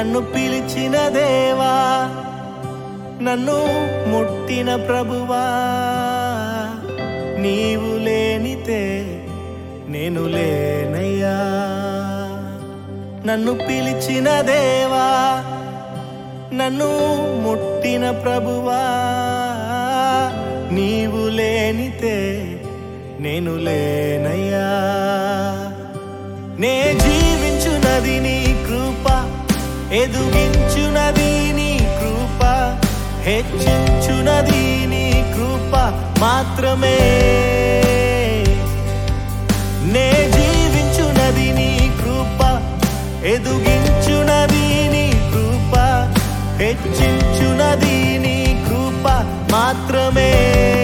నన్ను పిలిచిన దేవా నన్ను ముట్టిన ప్రభువా నీవు లేనితే నేను లేనయ్యా నన్ను పిలిచిన దేవా నన్ను ముట్టిన ప్రభువా నీవు లేనితే నేను లేనయ్యా నే జీవించునది నీ కృప ఎదుగించునది నీ కృప హెచ్చించునది నీ కృప మాత్రమే నే జీవించునది నీ కృప ఎదుగించునది నీ కృప హెచ్చించునది నీ కృప మాత్రమే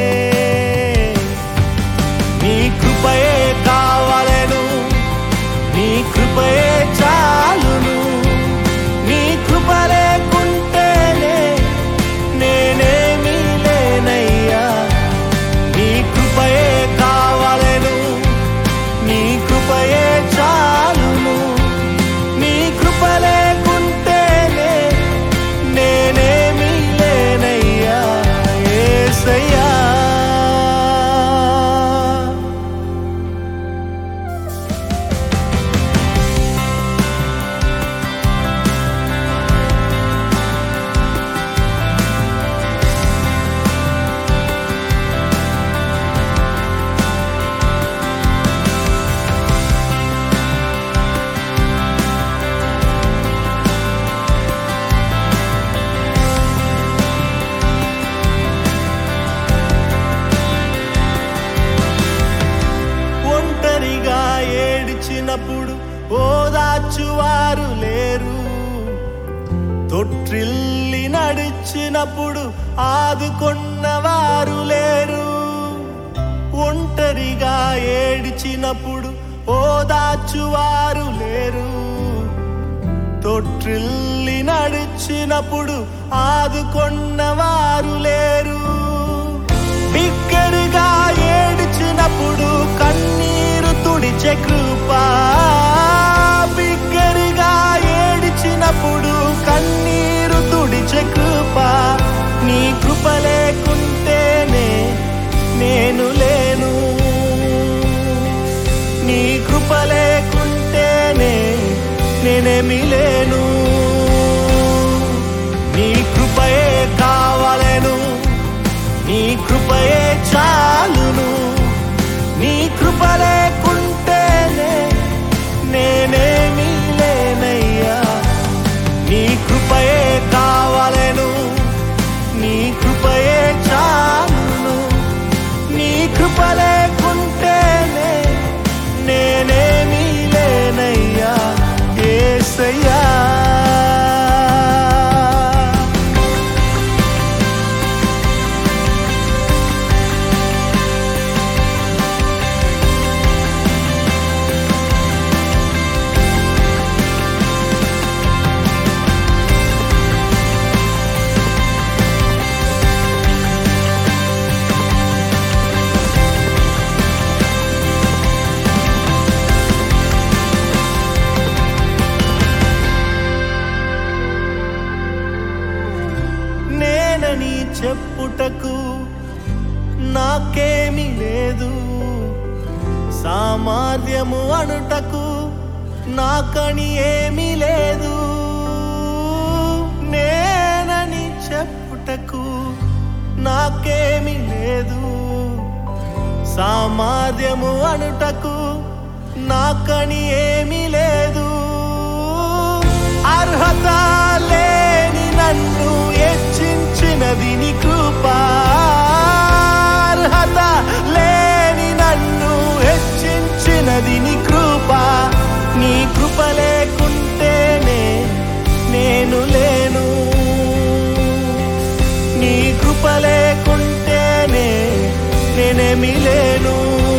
నీ కృపయే కావలెను నీ కృపయే చాలును నీ కృప లేకుంటేనే నేనేమీ లేనయ్యా నీ కృపయే కావలెను నీ కృపయే చాలును నీ కృప లేకుంటేనే నేనేమీ లేనయ్యా యేసయ్యా ఒంటరిగా ఏడిచినప్పుడు ఓదార్చువారు లేరు తొట్టిల్లి నడిచినప్పుడు ఆదుకొన్నవారు లేరు ఒంటరిగా ఏడిచినప్పుడు ఓదార్చువారు లేరు తొట్టిల్లి నడిచినప్పుడు ఆదుకొన్నవారు లేరు బిగ్గరగా ఏడిచినప్పుడు కన్నీరు తుడిచే కృప బిగ్గరగా ఏడిచినప్పుడు కన్నీరు తుడిచే కృప నీ కృప లేకుంటేనే నేను లేను నీ కృప లేకుంటేనే నేనేమి లేను నీ కృపయే కావలెను నీ కృపయే చాలును నీ కృప లేకుంటేనే నేనేమీ లేనయ్యా నీ కృపయే కావలెను నీ కృపయే చాలును నీ కృప లేకుంటేనే నేనేమీ లేనయ్యా యేసయ్యా నేనని చెప్పుటకు నాకేమీ లేదు సామర్థ్యము అనుటకు నాకని ఏమీ లేదు నేనని చెప్పుటకు నాకేమీ లేదు సామర్థ్యము అనుటకు నాకని ఏమీ లేదు అర్హత లేని నన్ను హెచ్చించినది నీ కృప అర్హత లేని నన్ను హెచ్చించినది నీ కృప నీ కృప లేకుంటేనే నేను లేను నీ కృప లేకుంటేనే నేనేమి లేను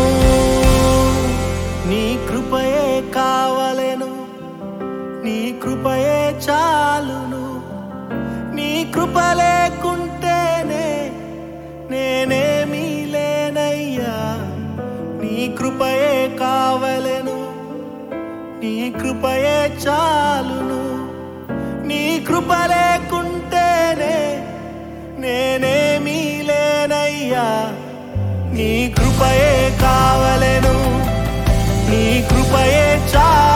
నీ కృపయే కావలెను నీ కృపయే చాలును నీ కృప లేకుంటేనే నేనేమీ లేనయ్యా నీ కృపయే కావలెను నీ కృపయే చాలును నీ కృప లేకుంటేనే నేనేమీ లేనయ్యా నీ కృపయే కావలెను నీ కృపయే చా